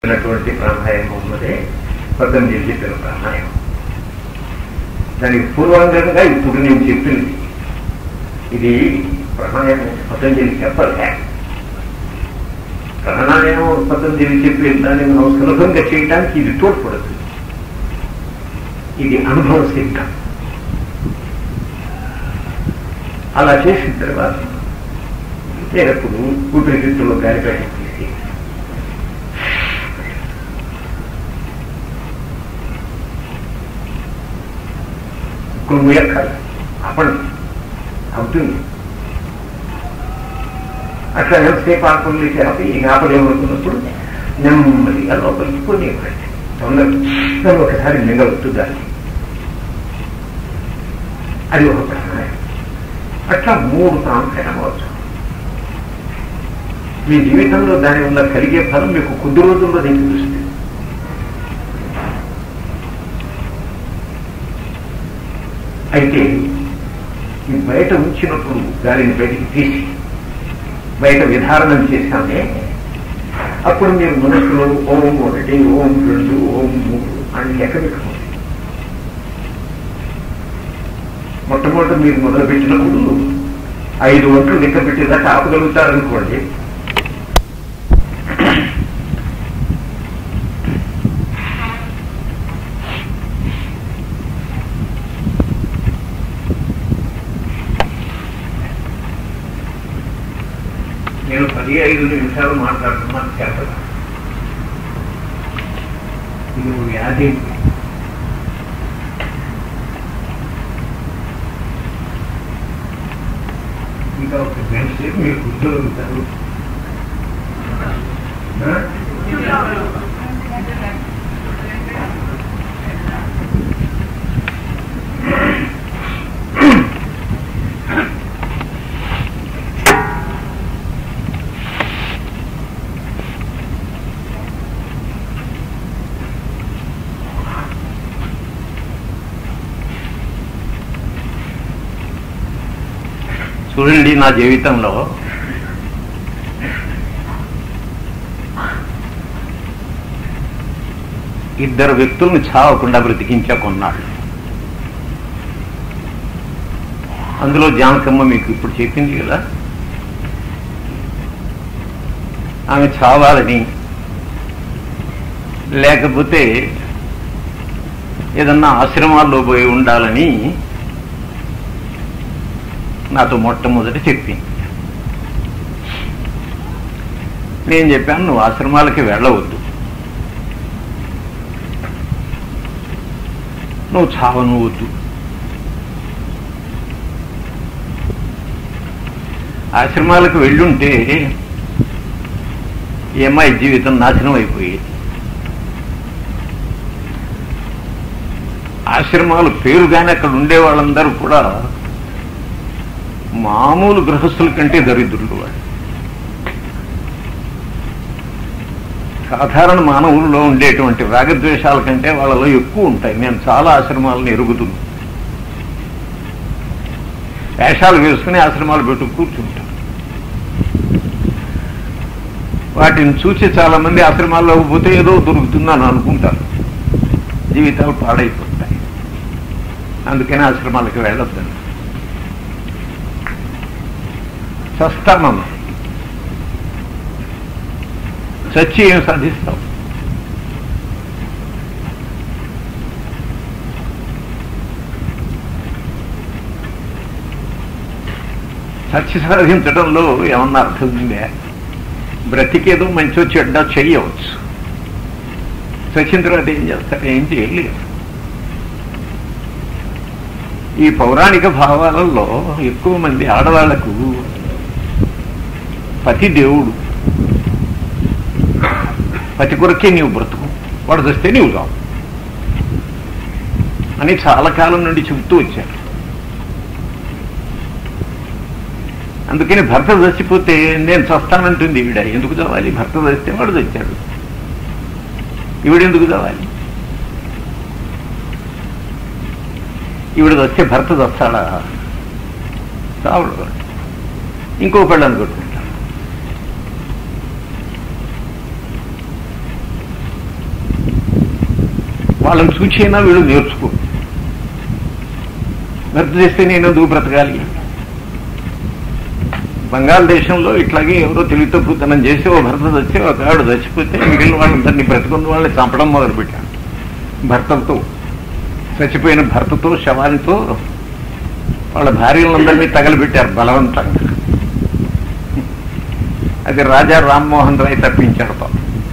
చెప్పినటువంటి ప్రాణాయామం ఉన్నదే పతంజలి చెప్పిన ప్రాణాయామం దానికి పూర్వంగా ఇప్పుడు నేను చెప్పింది ఇది ప్రాణాయామం పతంజలి చెప్పలే ప్రాణాయామం పతంజలి చెప్పి దాన్ని మనం సులభంగా చేయడానికి ఇది తోడ్పడదు ఇది అనుభవ సిద్ధం అలా చేసిన తర్వాత నేనప్పుడు ఊపిరితిత్తుల్లో గాలి పెట్టేసి ఇప్పుడు ముయక్కలు అప్పుడు అవుతుంది అట్లా ఎంతసేపు ఆకులు చేపి ఈ ఆపలేమనుకున్నప్పుడు నెమ్మదిగా లోపలికి పోనీవ్వండి తొందరగా ఒకసారి మిగలుతూ దాన్ని అది ఒక ప్రాణాయామం అట్లా మూడు ప్రాణాయామం అవచ్చు మీ జీవితంలో దాని వల్ల కలిగే ఫలం మీకు కొద్ది రోజుల్లో నీకు తెలుస్తుంది అయితే ఈ బయట ఉంచినప్పుడు గాలిని బయటికి తీసి బయట విధారణం చేశామే అప్పుడు మీరు మనసులో ఓం ఒకటి ఓం రెండు ఓం మూడు అని లెక్క పెట్టుకోండి మొట్టమొదటి మీరు మొదలుపెట్టినప్పుడు ఐదు వంటలు లెక్క పెట్టేదాకా ఆపగలుగుతారనుకోండి నేను పది ఐదు నిమిషాలు మాట్లాడుతున్నాను చేపలు ఇది వ్యాధి ఇంకా ఒక గంట సేపు మీరు కూర్చోగలుగుతారు ఆ? చూడండి నా జీవితంలో ఇద్దరు వ్యక్తులను చావకుండా బ్రతికించా కొన్నాళ్ళు అందులో జానకమ్మ మీకు ఇప్పుడు చెప్పింది కదా ఆమె చావాలని లేకపోతే ఏదన్నా ఆశ్రమాల్లో పోయి ఉండాలని నాతో మొట్టమొదటి చెప్పింది నేను చెప్పాను నువ్వు ఆశ్రమాలకి వెళ్ళవద్దు నువ్వు చావను వద్దు ఆశ్రమాలకు వెళ్ళుంటే ఈ అమ్మాయి జీవితం నాశనం అయిపోయేది ఆశ్రమాలు పేరుగానే అక్కడ ఉండే వాళ్ళందరూ కూడా మామూలు గృహస్థుల కంటే దరిద్రులు వాళ్ళు సాధారణ మానవుల్లో ఉండేటువంటి రాగద్వేషాల కంటే వాళ్ళలో ఎక్కువ ఉంటాయి నేను చాలా ఆశ్రమాలను ఎరుగుతున్నాను వేషాలు వేసుకుని ఆశ్రమాలు పెట్టు కూర్చుంటాను వాటిని చూసి చాలా మంది ఆశ్రమాల్లోకి పోతే ఏదో దొరుకుతుందని అనుకుంటారు జీవితాలు పాడైపోతాయి అందుకని ఆశ్రమాలకు వెళ్ళొద్దని చస్తామమ్మ చచ్చి ఏం సాధిస్తాం చచ్చి సాధించడంలో ఏమన్నా అర్థం ఉందే బ్రతికేదో మంచో చెడ్డ చెయ్యవచ్చు చచ్చిన తర్వాత ఏం చేస్తారు ఏం చేయలేరు ఈ పౌరాణిక భావాలలో ఎక్కువ మంది ఆడవాళ్లకు పతి దేవుడు పతి కొరకే నీవు బ్రతుకు వాడు వస్తే నీవు రావు అని చాలా కాలం నుండి చెబుతూ వచ్చారు అందుకని భర్త చచ్చిపోతే నేను చస్తానంటుంది ఈవిడ ఎందుకు చావాలి భర్త చస్తే వాడు చచ్చాడు ఈవిడ ఎందుకు చావాలి ఈవిడ వస్తే భర్త చస్తాడా చావడు వాడు. ఇంకో పెళ్ళని కొట్టుకుంటాడు వాళ్ళని చూచైనా వీళ్ళు నేర్చుకో భర్త చేస్తే నేను ఎందుకు బ్రతకాలి బంగాళదేశంలో ఇట్లాగే ఎవరో తెలివితప్పుతనం చేసి ఓ భర్త చచ్చి ఒక ఆవిడ చచ్చిపోతే మిగిలిన వాళ్ళందరినీ బ్రతుకున్న వాళ్ళని చంపడం మొదలుపెట్టాను భర్తలతో చచ్చిపోయిన భర్తతో శవానితో వాళ్ళ భార్యలందరినీ తగలబెట్టారు బలవంతంగా అది రాజా రామ్మోహన్ రాయ్ తప్పించాడు పాపం.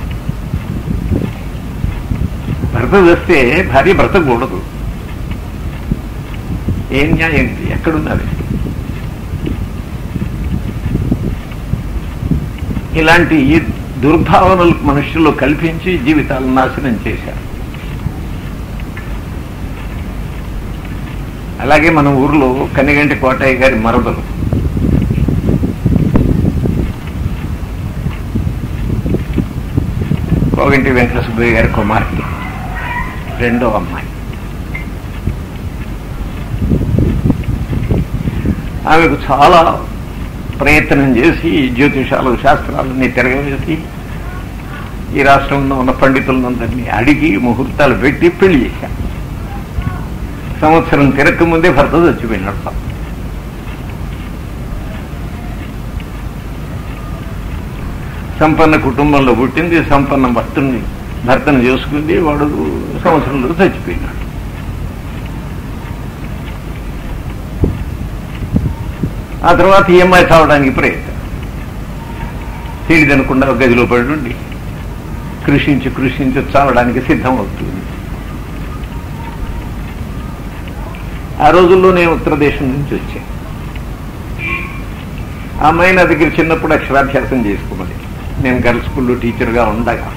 భర్త చేస్తే భార్య బ్రతకూడదు ఏం న్యాయం ఇది? ఎక్కడున్నది ఇలాంటి దుర్భావనలు మనుషుల్లో కల్పించి జీవితాలను నాశనం చేశారు అలాగే మన ఊర్లో కనిగంటి కోటయ్య గారి మరదలు కోగంటి వెంకట సుబ్బయ్య గారి కుమార్తె రెండో అమ్మాయి ఆమెకు చాలా ప్రయత్నం చేసి జ్యోతిషాలు శాస్త్రాలన్నీ తిరగవేసి ఈ రాష్ట్రంలో ఉన్న పండితులందరినీ అడిగి ముహూర్తాలు పెట్టి పెళ్లి చేశాం సంవత్సరం తిరక్క ముందే భర్త చచ్చిపోయినాడు పాపం. సంపన్న కుటుంబంలో పుట్టింది సంపన్న భర్తని భర్తను చేసుకుంది వాడు సంవత్సరంలో చచ్చిపోయినాడు ఆ తర్వాత ఈఎంఐ చావడానికి ప్రయత్నం తినకుండా ఒక గదిలో పడి ఉండి కృషించి కృషించి చావడానికి సిద్ధం అవుతుంది ఆ రోజుల్లో నేను ఉత్తరదేశం నుంచి వచ్చాను ఆ అమ్మాయి నా దగ్గర చిన్నప్పుడు అక్షరాభ్యాసం చేసుకోమని నేను గర్ల్స్ స్కూల్లో టీచర్గా ఉండగా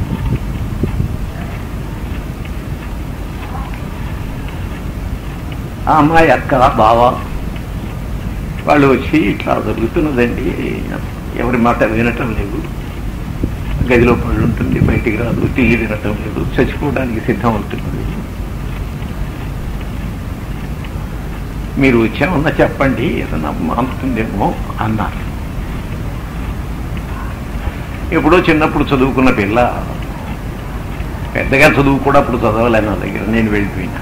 ఆ అమ్మాయి అక్క బావ వాళ్ళు వచ్చి ఇట్లా జరుగుతున్నదండి ఎవరి మాట వినటం లేదు గదిలో పడి ఉంటుంది బయటికి రాదు తిరిగి తినటం లేదు చచ్చిపోవడానికి సిద్ధం అవుతున్నది మీరు వచ్చామన్నా చెప్పండి ఏదన్నా మారుతుందేమో అన్నారు ఎప్పుడో చిన్నప్పుడు చదువుకున్న పిల్ల పెద్దగా చదువు కూడా అప్పుడు చదవలే నా దగ్గర నేను వెళ్ళిపోయినా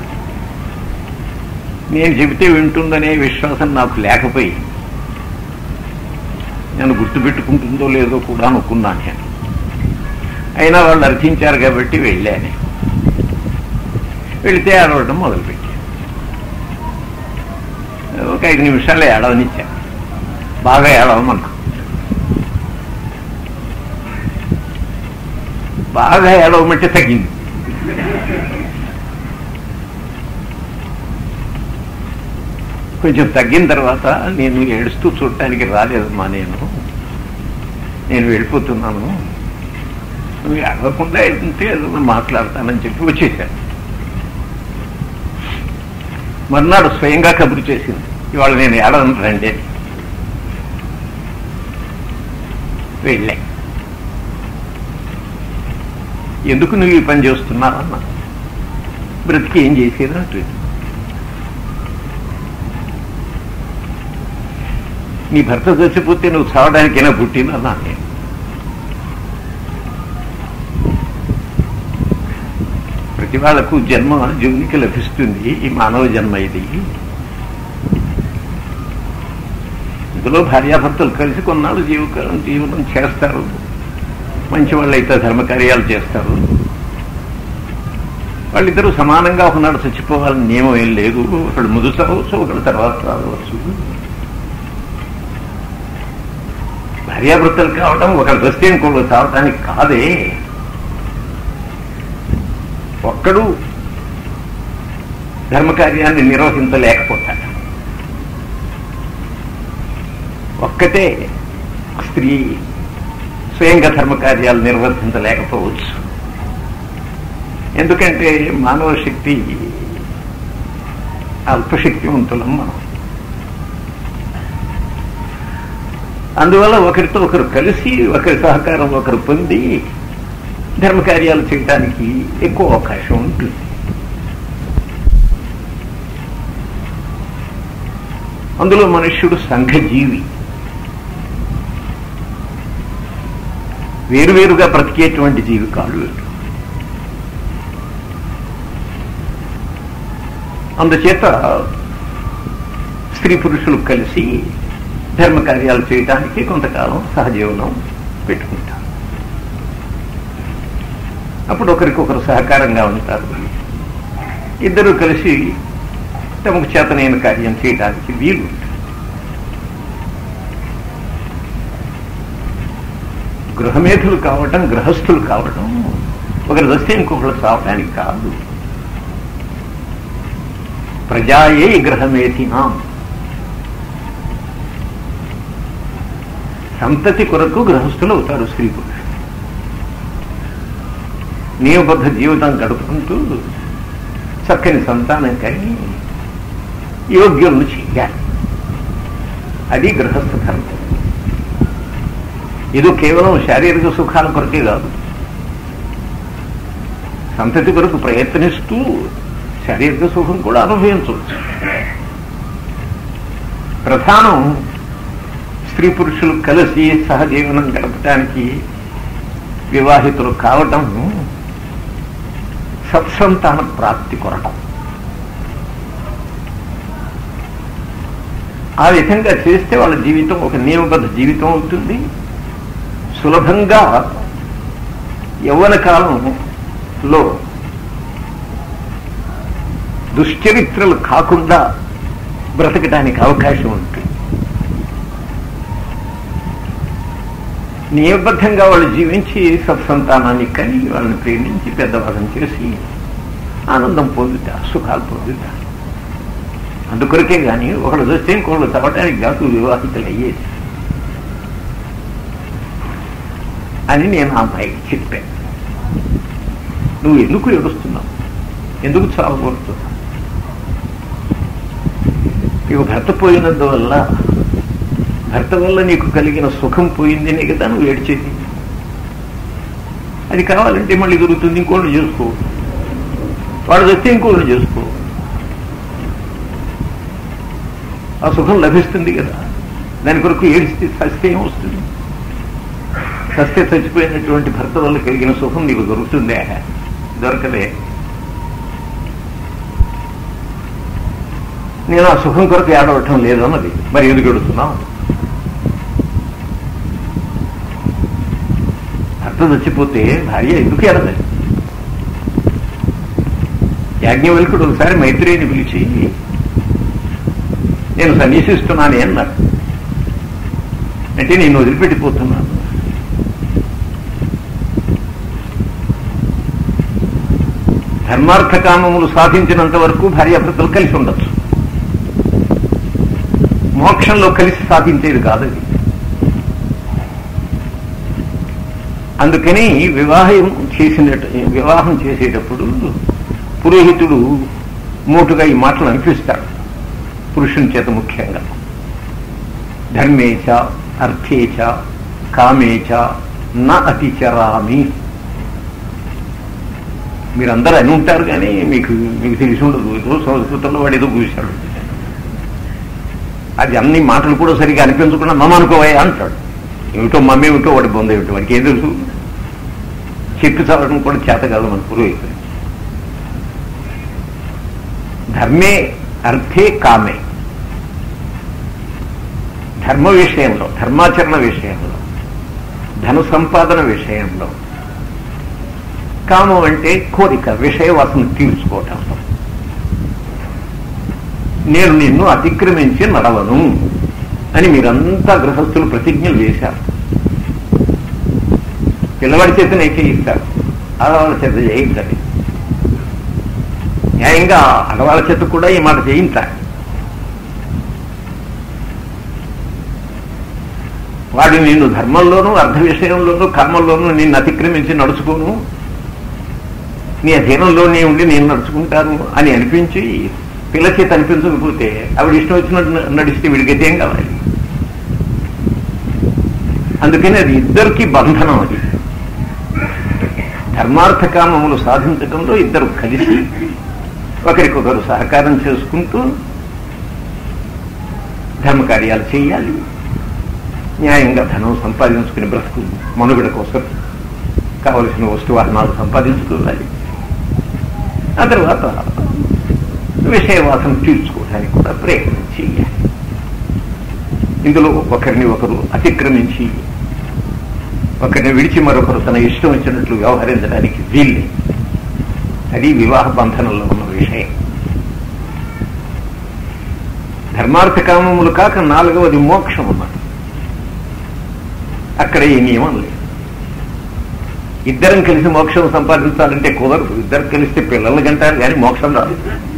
నేను చెబితే వింటుందనే విశ్వాసం నాకు లేకపోయి నేను గుర్తుపెట్టుకుంటుందో లేదో కూడా అనుకున్నాను నేను అయినా వాళ్ళు అర్థించారు కాబట్టి వెళ్ళాను వెళితే ఆడవడం మొదలుపెట్టాను ఒక ఐదు నిమిషాలు ఏడవనిచ్చా బాగా ఏడవమన్నా బాగా ఏడవమంటే తగ్గింది కొంచెం తగ్గిన తర్వాత నేను ఏడుస్తూ చూడటానికి రాలేదమ్మా నేను నేను వెళ్ళిపోతున్నాను నువ్వు అడగకుండా వెళ్తుంటే ఏదైనా మాట్లాడతానని చెప్పి వచ్చేసాను మర్నాడు స్వయంగా కబురు చేసింది ఇవాళ నేను ఏడవను రండి అని వెళ్ళా ఎందుకు నువ్వు ఈ పని చేస్తున్నావన్నా బ్రతికి ఏం చేసేది అంటుంది నీ భర్త చచ్చిపోతే నువ్వు చావడానికైనా పుట్టినన్నా నేను ప్రతి వాళ్లకు జన్మ జీవునికి లభిస్తుంది ఈ మానవ జన్మ ఇది ఇందులో భార్యాభర్తలు కలిసి కొన్నాళ్ళు జీవకాలం జీవనం చేస్తారు మంచి వాళ్ళైతే ధర్మకార్యాలు చేస్తారు వాళ్ళిద్దరూ సమానంగా ఒకనాడు చచ్చిపోవాలని నియమం ఏం లేదు ఒకళ్ళు ముందు చావచ్చు ఒకళ్ళు తర్వాత రావచ్చు భార్యాభర్తలు కావడం ఒకళ్ళు వస్తే ఇంకొకరు చావటానికి కాదే ఒక్కడు ధర్మకార్యాన్ని నిర్వహించలేకపోతాడు ఒక్కటే స్త్రీ స్వయంగా ధర్మకార్యాలు నిర్వర్తించలేకపోవచ్చు ఎందుకంటే మానవ శక్తి అల్పశక్తివంతులం మనం అందువల్ల ఒకరితో ఒకరు కలిసి ఒకరి సహకారం ఒకరు పొంది ధర్మకార్యాలు చేయడానికి ఎక్కువ అవకాశం ఉంటుంది అందులో మనుష్యుడు సంఘజీవి వేరువేరుగా బ్రతికేటువంటి జీవి కాడు వీడు అందుచేత స్త్రీ పురుషులు కలిసి ధర్మ కార్యాలు చేయడానికి కొంతకాలం సహజీవనం పెట్టుకుంటారు అప్పుడు ఒకరికొకరు సహకారంగా ఉంటారు ఇద్దరు కలిసి తమకు చేతనైన కార్యం చేయడానికి వీలు గృహమేధులు కావటం గృహస్థులు కావటం ఒకరి దస్తే ఇంకొకరు సావడానికి కాదు ప్రజాయే గ్రహమేధినాం సంతతి కొరకు గృహస్థులు అవుతారు స్త్రీ పురుషులు నియమబద్ధ జీవితం గడుపుకుంటూ చక్కని సంతానం కలిగి యోగ్యులను చెయ్యాలి అది గృహస్థ ధర్మం ఇది కేవలం శారీరక సుఖాల కొరకే కాదు సంతతి కొరకు ప్రయత్నిస్తూ శారీరక సుఖం కూడా అనుభవించవచ్చు ప్రధానం స్త్రీ పురుషులు కలిసి సహజీవనం గడపడానికి వివాహితులు కావటం సత్సంతాన ప్రాప్తి కొరకు ఆ విధంగా చేస్తే వాళ్ళ జీవితం ఒక నియమబద్ధ జీవితం అవుతుంది సులభంగా యవ్వన కాలంలో దుశ్చరిత్రలు కాకుండా బ్రతకడానికి అవకాశం ఉంటుంది నియమబద్ధంగా వాళ్ళు జీవించి సత్సంతానాన్ని కని వాళ్ళని ప్రేమించి పెద్దవాదం చేసి ఆనందం పొందుట సుఖాలు పొందుట అందుకొరకే కానీ ఒకళ్ళు వస్తే ఇంకొకళ్ళు తవ్వటానికి కాదు వివాహితులు అయ్యేది అని నేను ఆ అమ్మాయికి చెప్పాను నువ్వు ఎందుకు ఏడుస్తున్నావు ఎందుకు చావకూడుతున్నావు నీకు భర్త పోయినందువల్ల భర్త వల్ల నీకు కలిగిన సుఖం పోయిందనే కదా నువ్వు ఏడ్చేది అది కావాలంటే మళ్ళీ దొరుకుతుంది ఇంకోళ్ళు చేసుకో వాడు వస్తే ఇంకోళ్ళు చేసుకో ఆ సుఖం లభిస్తుంది కదా దాని కొరకు ఏడిస్తే సస్తే ఏమొస్తుంది సస్తే చచ్చిపోయినటువంటి భర్త వల్ల కలిగిన సుఖం నీకు దొరుకుతుందే దొరకదే నేను ఆ సుఖం కొరకు ఏడవటం లేదు అన్నది మరి ఎందుకు ఎడుతున్నావు భర్త చచ్చిపోతే భార్య ఎందుకు ఏడదని యాజ్ఞవల్కుడు ఒకసారి మైత్రిని పిలిచి నేను సన్యసిస్తున్నానే అన్నాడు అంటే నేను వదిలిపెట్టిపోతున్నాను ధర్మార్థ కామములు సాధించినంత వరకు భార్యాభర్తలు కలిసి ఉండొచ్చు మోక్షంలో కలిసి సాధించేది కాదు అది అందుకని వివాహం చేసిన వివాహం చేసేటప్పుడు పురోహితుడు మోటుగా ఈ మాటలు అనిపిస్తాడు పురుషుని చేత ముఖ్యంగా ధర్మేచ అర్థేచ కామేచ నా అతిచరామి మీరందరూ అని ఉంటారు కానీ మీకు మీకు తెలిసి ఉండదు ఏదో సంస్కృతంలో వాడు ఏదో కూర్చాడు అది అన్ని మాటలు కూడా సరిగా అనిపించకుండా మమ్మ అనుకోవయ్యా అంటాడు ఏమిటో మమ్మ ఏమిటో వాడి బొంద ఏమిటో వాడికి ఏం తెలుసు చెప్పి చదవడం కూడా చేత కాదు మన పురోహితుడు ధర్మే అర్థే కామే ధర్మ విషయంలో ధర్మాచరణ విషయంలో ధన సంపాదన విషయంలో కామం అంటే కోరిక విషయ వాసన తీర్చుకోవటం నేను నిన్ను అతిక్రమించి నడవను అని మీరంతా గృహస్థులు ప్రతిజ్ఞలు చేశారు పిల్లవాడి చేతనే చేయిస్తారు ఆడవాళ్ళ చేత చేయించండి న్యాయంగా ఆడవాళ్ళ చేత కూడా ఈ మాట చేయించాలి వాడు నిన్ను ధర్మంలోనూ అర్ధ విషయంలోనూ కర్మల్లోనూ నిన్ను అతిక్రమించి నడుచుకోను నీ అధీనంలోనే ఉండి నేను నడుచుకుంటాను అని అనిపించి పిల్ల చేత అనిపించకపోతే ఆవిడ ఇష్టం వచ్చినట్టు నడిస్తే వీడికి ఏం కావాలి అందుకని అది ఇద్దరికి బంధనం అది ధర్మార్థ కామములు సాధించడంలో ఇద్దరు కలిసి ఒకరికొకరు సహకారం చేసుకుంటూ ధర్మకార్యాలు చేయాలి న్యాయంగా ధనం సంపాదించుకుని బ్రతుకు మనుగడ కోసం కావలసిన వస్తు వాహనాలు సంపాదించుకోవాలి ఆ తర్వాత విషయవాసం తీర్చుకోవడానికి కూడా ప్రయత్నం చేయాలి ఇందులో ఒకరిని ఒకరు అతిక్రమించి ఒకరిని విడిచి మరొకరు తన ఇష్టం వచ్చినట్లు వ్యవహరించడానికి వీల్లే అది వివాహ బంధనంలో ఉన్న విషయం ధర్మార్థ కామములు కాక నాలుగవది మోక్షం ఉన్నది అక్కడ ఈ నియమం లేదు ఇద్దరం కలిసి మోక్షం సంపాదించాలంటే కుదరదు ఇద్దరు కలిస్తే పిల్లలు గంటారు కానీ మోక్షం రాదు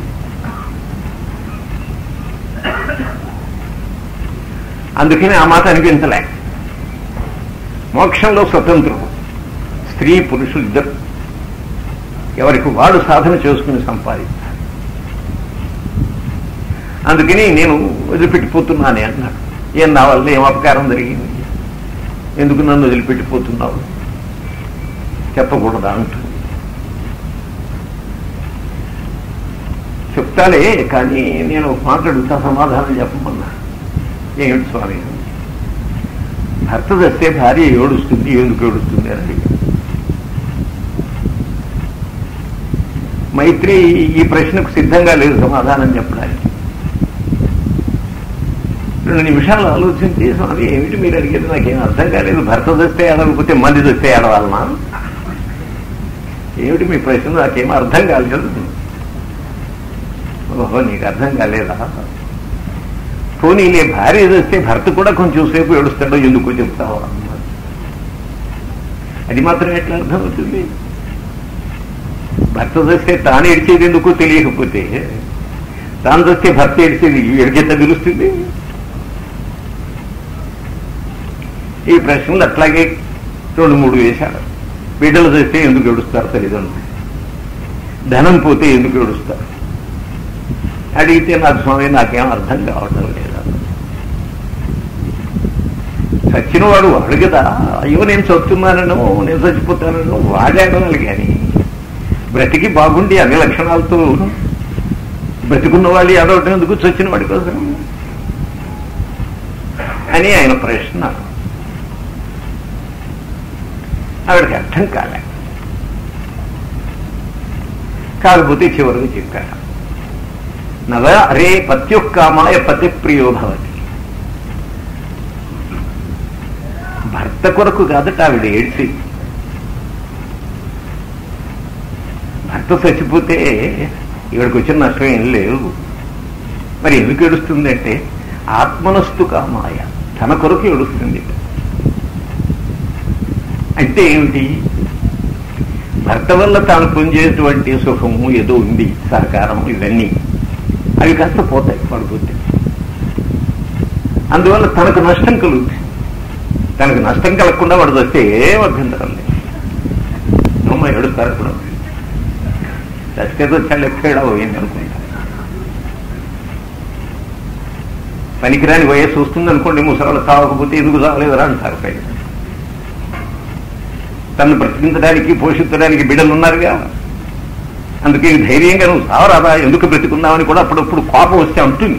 అందుకని ఆ మాట అనిపించలే మోక్షంలో స్వతంత్రం స్త్రీ పురుషులు ఇద్దరు ఎవరికి వాడు సాధన చేసుకుని సంపాదించాలి అందుకని నేను వదిలిపెట్టిపోతున్నానే అన్నాడు ఏం నా వల్ల ఏం అపకారం జరిగింది ఎందుకు నన్ను వదిలిపెట్టిపోతున్నావు చెప్పకూడదా అంటుంది చెప్తాలే కానీ నేను ఒక మాట అడుగుతా సమాధానం చెప్పమన్నా ఏమిటి స్వామి భర్త తెస్తే భార్య ఏడుస్తుంది ఎందుకు ఏడుస్తుంది అని అడిగాడు మైత్రి ఈ ప్రశ్నకు సిద్ధంగా లేదు సమాధానం చెప్పడానికి రెండు నిమిషాలు ఆలోచించి స్వామి ఏమిటి మీరు అడిగేది నాకేం అర్థం కాలేదు భర్త తెస్తే ఏడవకపోతే మంది తెస్తే ఏడవాలనా ఏమిటి మీ ప్రశ్న నాకేం అర్థం కాలేదు ఓహో నీకు అర్థం కాలేదా పోనీలే భార్య తెస్తే భర్త కూడా కొంచెం సేపు ఏడుస్తాడో ఎందుకో చెప్తావా అన్నారు అది మాత్రం ఎట్లా అర్థమవుతుంది భర్త తెస్తే తాను ఏడ్చేది ఎందుకు తెలియకపోతే తాను తెస్తే భర్త ఏడ్చేది ఎడికెంత తెలుస్తుంది ఈ ప్రశ్నలు అట్లాగే రెండు మూడు వేశాడు బిడ్డలు తెస్తే ఎందుకు ఏడుస్తారు తల్లిదండ్రులు ధనం పోతే ఎందుకు ఏడుస్తారు అడిగితే నాకు స్వామి నాకేం అర్థం కావటం లేదా చచ్చిన వాడు వాడు కదా అయ్యో నేను చదువుతున్నానను నేను చచ్చిపోతానను వాడాడవాలి కానీ బ్రతికి బాగుండి అన్ని లక్షణాలతో బ్రతికున్న వాళ్ళు ఏడవటం ఎందుకు చచ్చిన వాడి కోసం అని ఆయన ప్రశ్న ఆవిడకి అర్థం కాలే కాకపోతే చివరికి చెప్పాడు నవ అరే పత్యుక్కామాయ పతి ప్రియో భవతి భర్త కొరకు కాదట ఆవిడ ఏడ్చి భర్త చచ్చిపోతే ఇక్కడికి వచ్చిన నష్టం ఏం లేవు మరి ఎందుకు ఏడుస్తుంది అంటే ఆత్మనస్తు కామాయ తన కొరకు ఏడుస్తుంది అంటే ఏమిటి భర్త వల్ల తాను పొందేటువంటి సుఖము ఏదో ఉంది సహకారం ఇవన్నీ అవి కాస్త పోతాయి పడిపోతే అందువల్ల తనకు నష్టం కలుగుతుంది తనకు నష్టం కలగకుండా వాడు వస్తే ఏం అభ్యంతరం లేదు అమ్మ ఏడుస్తారు ఇప్పుడు చచ్చేదో చాలా తేడా పోయింది అనుకుంటా పనికిరాని వయస్సు వస్తుంది అనుకోండి ముసలాళ్ళు తావకపోతే ఎందుకు చావలేదురా అంటారు పైన తను బ్రతికించడానికి పోషించడానికి బిడ్డలు ఉన్నారుగా అందుకే ధైర్యంగా నువ్వు సావరాదా ఎందుకు బ్రతికున్నావని కూడా అప్పుడప్పుడు కోపం వస్తే అంటుంది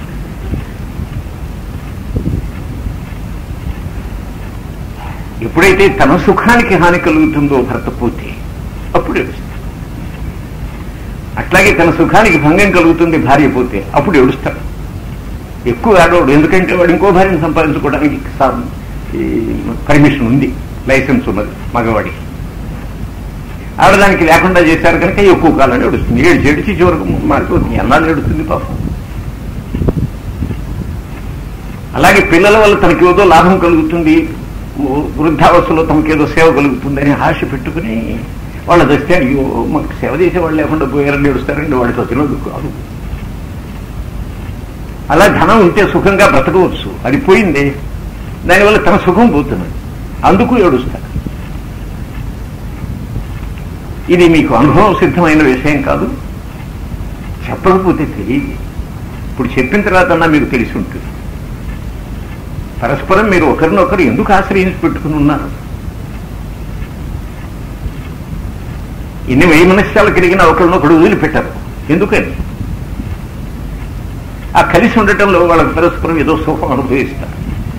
ఎప్పుడైతే తన సుఖానికి హాని కలుగుతుందో భర్త పోతే అప్పుడు ఏడుస్తుంది అట్లాగే తన సుఖానికి భంగం కలుగుతుంది భార్య పోతే అప్పుడు ఏడుస్తాడు ఎక్కువ ఆడవాడు ఎందుకంటే వాడు ఇంకో భార్యను సంపాదించుకోవడానికి పర్మిషన్ ఉంది లైసెన్స్ ఉన్నది మగవాడికి ఆడదానికి లేకుండా చేశారు కనుక ఎక్కువ కాలం ఏడుస్తుంది ఏడు ఏడిచి చివరకు మారిపోతుంది ఎన్నాళ్ళు ఏడుస్తుంది పాపం అలాగే పిల్లల వల్ల తనకి ఏదో లాభం కలుగుతుంది వృద్ధావస్థలో తమకేదో సేవ కలుగుతుందని ఆశ పెట్టుకుని వాళ్ళ దస్తే అయ్యో మాకు సేవ చేసేవాళ్ళు లేకుండా పోయారని ఏడుస్తారండి వాడికి వచ్చినది కాదు అలా ధనం ఉంటే సుఖంగా బ్రతకవచ్చు అది పోయింది దానివల్ల తన సుఖం పోతున్నది అందుకు ఏడుస్తారు ఇది మీకు అనుభవం సిద్ధమైన విషయం కాదు చెప్పకపోతే తెలియదు ఇప్పుడు చెప్పిన తర్వాత మీకు తెలిసి ఉంటుంది పరస్పరం మీరు ఒకరినొకరు ఎందుకు ఆశ్రయించి పెట్టుకుని ఉన్నారు ఇన్ని వెయ్యి మనస్యాలు కలిగిన ఒకరినొకడు వదిలిపెట్టారు ఎందుకని ఆ కలిసి ఉండటంలో వాళ్ళకి పరస్పరం ఏదో సుఖం అనుభవిస్తారు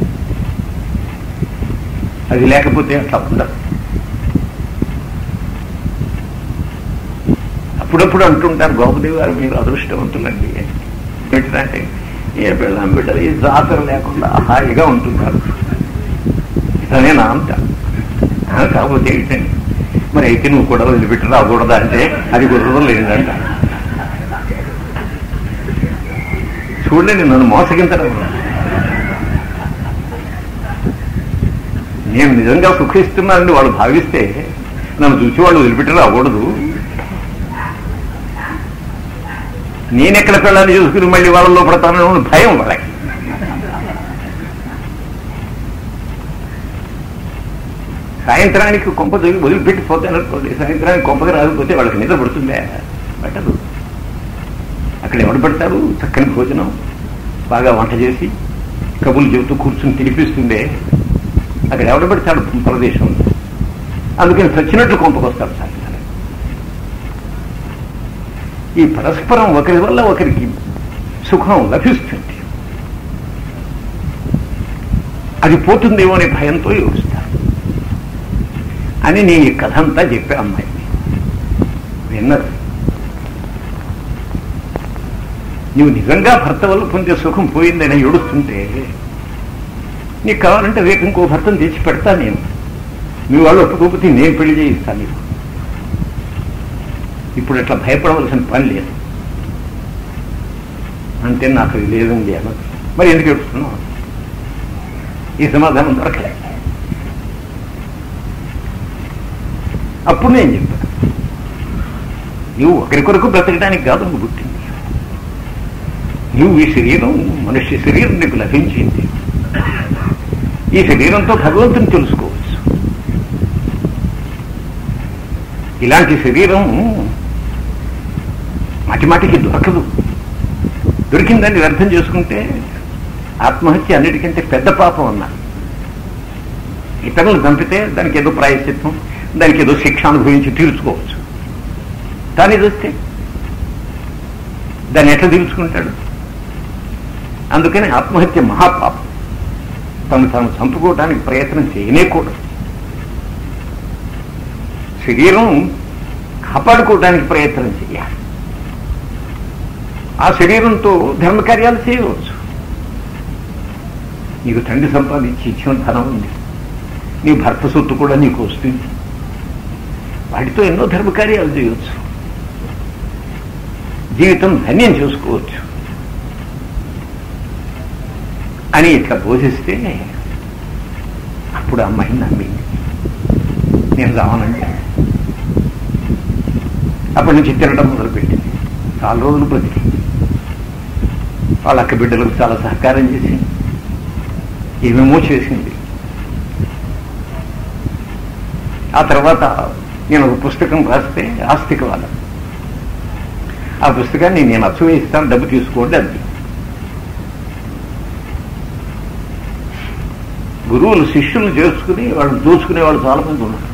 అది లేకపోతే అట్లా ఉండదు అప్పుడప్పుడు అంటుంటారు గోపదేవి గారు మీరు అదృష్టవంతులండి ఏంటంటే ఏ పిల్లం బిడ్డలు ఈ జాతర లేకుండా హాయిగా ఉంటున్నారు ఇదనే నా అంత ఆ, కాకపోతే ఏంటండి మరి అయితే నువ్వు కూడా వదిలిపెట్టి రాకూడదా అంటే అది కుదరడం లేదంట చూడండి నన్ను మోసగించడం నేను నిజంగా సుఖిస్తున్నానని వాళ్ళు భావిస్తే నన్ను చూసి వాళ్ళు వదిలిపెట్టి రాకూడదు నేనెక్కడ పిల్లల్ని చూసుకుని మళ్ళీ వాళ్ళలో పడతానో అని భయం వాళ్ళకి సాయంత్రానికి కొంప దొరికి వదిలిపెట్టిపోతాను అనుకోండి సాయంత్రానికి కొంపకి రాకపోతే వాళ్ళకి నిద్ర పడుతుందే పట్టదు అక్కడ ఎవడు పడతారు చక్కని భోజనం బాగా వంట చేసి కబుర్లు చెబుతూ కూర్చుని తినిపిస్తుండే అక్కడ ఎవడు పడతాడు ప్రదేశం అందుకని చచ్చినట్లు కొంపకొస్తాడు సాయంత్రం ఈ పరస్పరం ఒకరి వల్ల ఒకరికి సుఖం లభిస్తుంది అది పోతుందేమో అనే భయంతో ఏడుస్తారు అని నేను ఈ కథ అంతా చెప్పా అమ్మాయిని విన్నది నువ్వు నిజంగా భర్త వల్ల పొందే సుఖం పోయిందని ఏడుస్తుంటే నీకు కావాలంటే రేపు ఇంకో భర్తను తెచ్చి పెడతా నేను మీ వాళ్ళు ఒప్పుకోకపోతే నేను పెళ్లి చేయిస్తాను నీకు ఇప్పుడు అట్లా భయపడవలసిన పని లేదు అంటే నాకు అది లేదండి అన్నది మరి ఎందుకు ఏడుస్తున్నావు ఈ సమాధానం దొరకలే అప్పుడు నేను చెప్పాను నువ్వు ఒకరి కొరకు బ్రతకడానికి కాదు నువ్వు పుట్టింది నువ్వు ఈ శరీరం మనుష్య శరీరం నీకు లభించింది ఈ శరీరంతో భగవంతుని తెలుసుకోవచ్చు ఇలాంటి శరీరం మాటి మాటికి దొరకదు దొరికిందని వ్యర్థం చేసుకుంటే ఆత్మహత్య అన్నిటికంటే పెద్ద పాపం అన్నారు ఇతరులను చంపితే దానికి ఏదో ప్రాయశ్చిత్తం దానికి ఏదో శిక్ష అనుభవించి తీర్చుకోవచ్చు కానీ చూస్తే దాన్ని ఎట్లా తీర్చుకుంటాడు అందుకని ఆత్మహత్య మహాపాపం తను తాను చంపుకోవడానికి ప్రయత్నం చేయనేకూడదు శరీరం కాపాడుకోవడానికి ప్రయత్నం చేయాలి ఆ శరీరంతో ధర్మకార్యాలు చేయవచ్చు నీకు తండ్రి సంపాదించి ఇచ్చిన ధనం ఉంది నీ భర్త సొత్తు కూడా నీకు వస్తుంది వాటితో ఎన్నో ధర్మకార్యాలు చేయవచ్చు జీవితం ధన్యం చేసుకోవచ్చు అని ఇట్లా బోధిస్తే అప్పుడు అమ్మాయి నమ్మింది నేను రావనంటే అప్పటి నుంచి తినడం మొదలుపెట్టింది చాలా రోజులు బతికి వాళ్ళ అక్క బిడ్డలకు చాలా సహకారం చేసింది ఏమేమో చేసింది ఆ తర్వాత నేను ఒక పుస్తకం రాస్తే ఆస్తికవాదం ఆ పుస్తకాన్ని నేను అచ్చు వేయిస్తాను డబ్బు తీసుకోండి అది గురువులు శిష్యులను చేర్చుకుని వాళ్ళని దోచుకునే వాళ్ళు చాలా మంది ఉన్నారు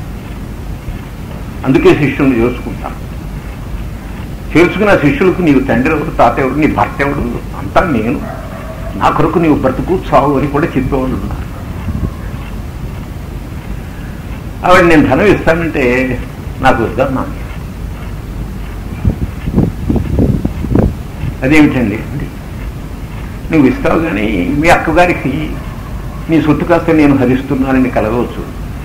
అందుకే శిష్యులను చేర్చుకుంటాను చేర్చుకున్న శిష్యులకు నీవు తండ్రి ఎవడు తాత ఎవడు నీ భర్త ఎవడు అంతా నేను నా కొరకు నీవు బ్రతుకు చావు అని కూడా చెప్పేవాళ్ళు ఉన్నారు ఆవిడ నేను ధనం ఇస్తానంటే నాకు వద్దన్నా అదేమిటండి నువ్వు ఇస్తావు కానీ మీ అక్కగారికి నీ సొత్తు కాస్త నేను హరిస్తున్నానని కలగవచ్చు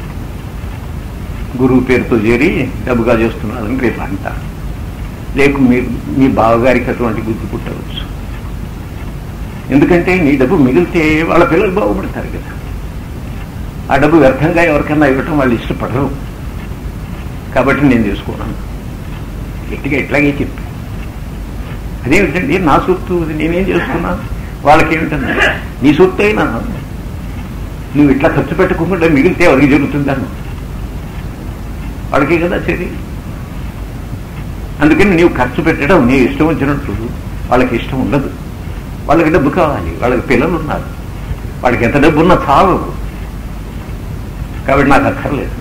గురువు పేరుతో చేరి డబ్బుగా చేస్తున్నానని రేపు అంట లేక మీరు మీ బావగారికి అటువంటి బుద్ధి పుట్టవచ్చు ఎందుకంటే నీ డబ్బు మిగిలితే వాళ్ళ పిల్లలు బాగుపడతారు కదా ఆ డబ్బు వ్యర్థంగా ఎవరికన్నా ఇవ్వటం వాళ్ళు ఇష్టపడరు కాబట్టి నేను తీసుకున్నాను గట్టిగా ఇట్లాగే చెప్పి అదేమిటండి నా సొత్తు ఇది నేనేం చేసుకున్నాను వాళ్ళకేమిటన్నా నీ సొత్తు అయినా నువ్వు ఇట్లా ఖర్చు పెట్టుకోకుండా మిగిలితే ఎవరికి జరుగుతుందన్న వాళ్ళకే కదా చెది అందుకని నీవు ఖర్చు పెట్టడం నీ ఇష్టం వచ్చినట్లు వాళ్ళకి ఇష్టం ఉండదు వాళ్ళకి డబ్బు కావాలి వాళ్ళకి పిల్లలు ఉన్నారు వాళ్ళకి ఎంత డబ్బు ఉన్నా చాలు కాబట్టి నాకు అక్కర్లేదు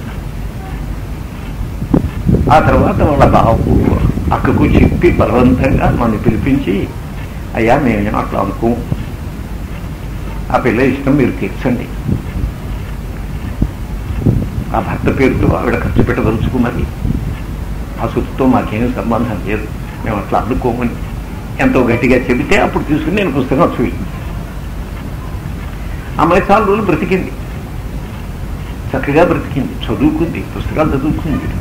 ఆ తర్వాత వాళ్ళ బాబు అక్కకు చెప్పి బలవంతంగా నన్ను పిలిపించి అయ్యా మేము అట్లా అనుకో ఆ పిల్ల ఇష్టం మీరు తీర్చండి ఆ భర్త పేరుతో ఆవిడ ఖర్చు పెట్టదలుచుకున్నది ఆ సుత్తుతో మాకేం సంబంధం లేదు మేము అట్లా అనుకోమని ఎంతో గట్టిగా చెబితే అప్పుడు తీసుకుని నేను పుస్తకం చూపింది అమ్మాయి చాలా రోజులు బ్రతికింది చక్కగా బ్రతికింది చదువుకుంది పుస్తకాలు చదువుకుంది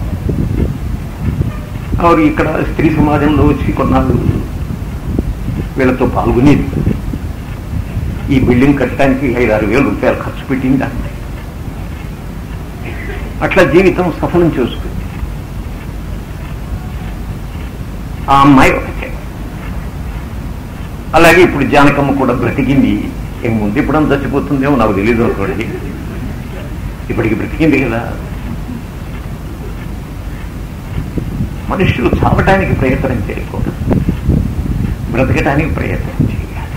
ఆవిడ ఇక్కడ స్త్రీ సమాజంలో వచ్చి కొన్నాళ్ళు వీళ్ళతో పాల్గొనేది ఈ బిల్డింగ్ కట్టడానికి ఐదు ఆరు వేల రూపాయలు ఖర్చు పెట్టింది అంతే అట్లా జీవితం సఫలం చేసుకుంది ఆ అమ్మాయి ఒకటే అలాగే ఇప్పుడు జానకమ్మ కూడా బ్రతికింది ఏం ముందు ఇప్పుడు చచ్చిపోతుందేమో నాకు తెలియదు అనుకోండి ఇప్పటికి బ్రతికింది కదా మనుషులు చావటానికి ప్రయత్నం చేయకూడదు బ్రతకటానికి ప్రయత్నం చేయాలి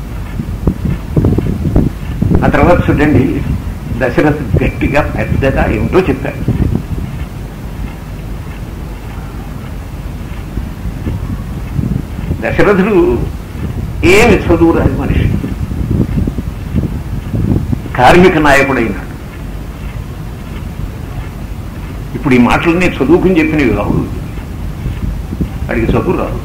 ఆ తర్వాత చూడండి దశరథ్ గట్టిగా పెద్దగా ఏమిటో చెప్పారు దశరథుడు ఏమి చదువు రాని మనిషి కార్మిక నాయకుడైనాడు ఇప్పుడు ఈ మాటలన్నీ చదువుకుని చెప్పినవి కావు అడిగి చదువు రాదు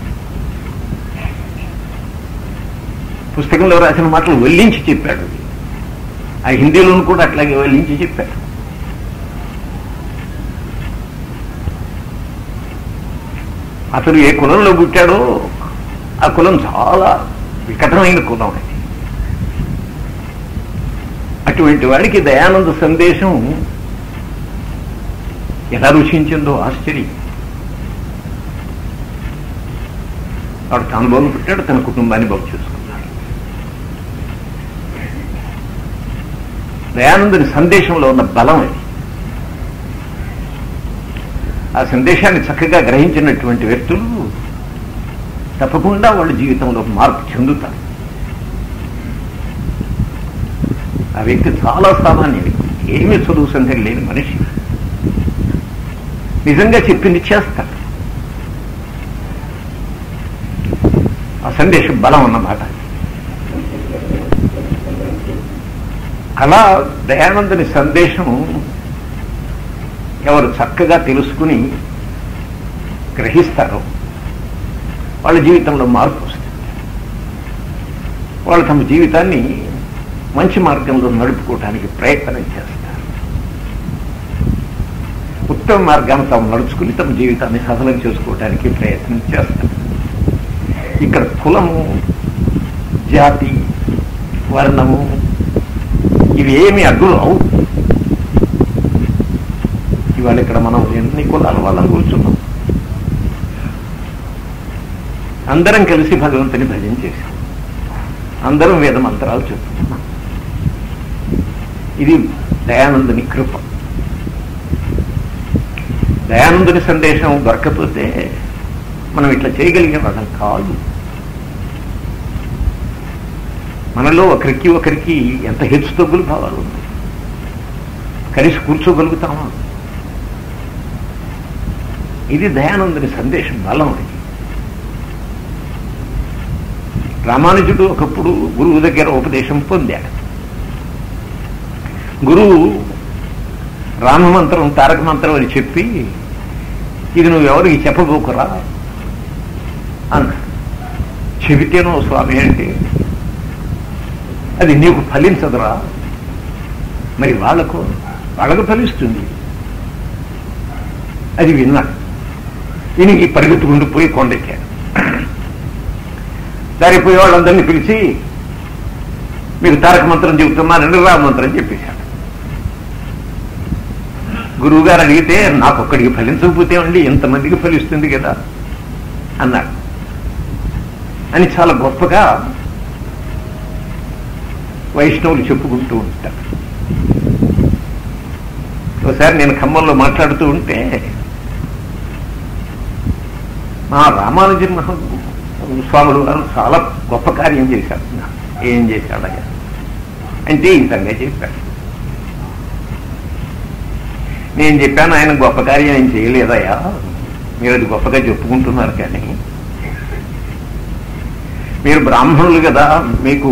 పుస్తకంలో రాసిన మాటలు వల్లించి చెప్పాడు ఆ హిందీలోను కూడా అట్లాగే వల్లించి చెప్పాడు అతను ఏ కులంలో పుట్టాడో ఆ కులం చాలా వికటమైన కులం అది అటువంటి వాడికి దయానంద సందేశం ఎలా రుచించిందో ఆశ్చర్యం వాడు తాను బాగు పుట్టాడు తన కుటుంబాన్ని బాగు చేసుకున్నాడు దయానందుని సందేశంలో ఉన్న బలం అది ఆ సందేశాన్ని చక్కగా గ్రహించినటువంటి వ్యక్తులు తప్పకుండా వాళ్ళ జీవితంలో మార్పు చెందుతారు ఆ వ్యక్తి చాలా సామాన్య వ్యక్తి ఏమీ చదువు సందేహం లేని మనిషి నిజంగా చెప్పింది చేస్తాడు ఆ సందేశం బలం అన్నమాట అలా దయానందుని సందేశం ఎవరు చక్కగా తెలుసుకుని గ్రహిస్తారో వాళ్ళ జీవితంలో మార్పు వస్తుంది వాళ్ళు తమ జీవితాన్ని మంచి మార్గంలో నడుపుకోవడానికి ప్రయత్నం చేస్తారు ఉత్తమ మార్గాన్ని తాము నడుచుకుని తమ జీవితాన్ని సఫలం చేసుకోవడానికి ప్రయత్నం చేస్తారు ఇక్కడ కులము జాతి వర్ణము ఇవి ఏమి అడ్డు రావు ఇవాళ ఇక్కడ మనం ఎన్ని కులాల వాళ్ళని కూర్చున్నాం అందరం కలిసి భగవంతుని భజన చేశాం అందరం వేద మంత్రాలు చెప్తున్నాం ఇది దయానందుని కృప దయానందుని సందేశం దొరకపోతే మనం ఇట్లా చేయగలిగే వాళ్ళం కాదు మనలో ఒకరికి ఒకరికి ఎంత హెచ్చు తగ్గులు భావాలు ఉన్నాయి కలిసి కూర్చోగలుగుతామా ఇది దయానందుని సందేశం బలం అది రామానుజుడు ఒకప్పుడు గురువు దగ్గర ఉపదేశం పొందాడు గురువు రామమంత్రం తారక మంత్రం అని చెప్పి ఇది నువ్వు ఎవరికి చెప్పబోకురా అన్నాడు చెబితేనో స్వామి అంటే అది నీకు ఫలించదురా మరి వాళ్ళకు వాళ్ళకు ఫలిస్తుంది అది విన్నాడు విని పరిగెత్తుకుంటూ పోయి కొండెక్కాడు దారిపోయే వాళ్ళందరినీ పిలిచి మీకు తారక మంత్రం చెబుతున్నానని రామ మంత్రం చెప్పేశాడు గురువు గారు అడిగితే నాకు ఒక్కడికి ఫలించకపోతే అండి ఎంతమందికి ఫలిస్తుంది కదా అన్నాడు అని చాలా గొప్పగా వైష్ణవులు చెప్పుకుంటూ ఉంటారు ఒకసారి నేను ఖమ్మంలో మాట్లాడుతూ ఉంటే మా రామానుజన్ మహా స్వాములు గారు చాలా గొప్ప కార్యం చేశారు ఏం చేశాడయ్యా అంటే ఈ సంగతి చెప్పాడు నేను చెప్పాను ఆయన గొప్ప కార్యం ఏం చేయలేదయ్యా మీరు అది గొప్పగా చెప్పుకుంటున్నారు కానీ మీరు బ్రాహ్మణులు కదా మీకు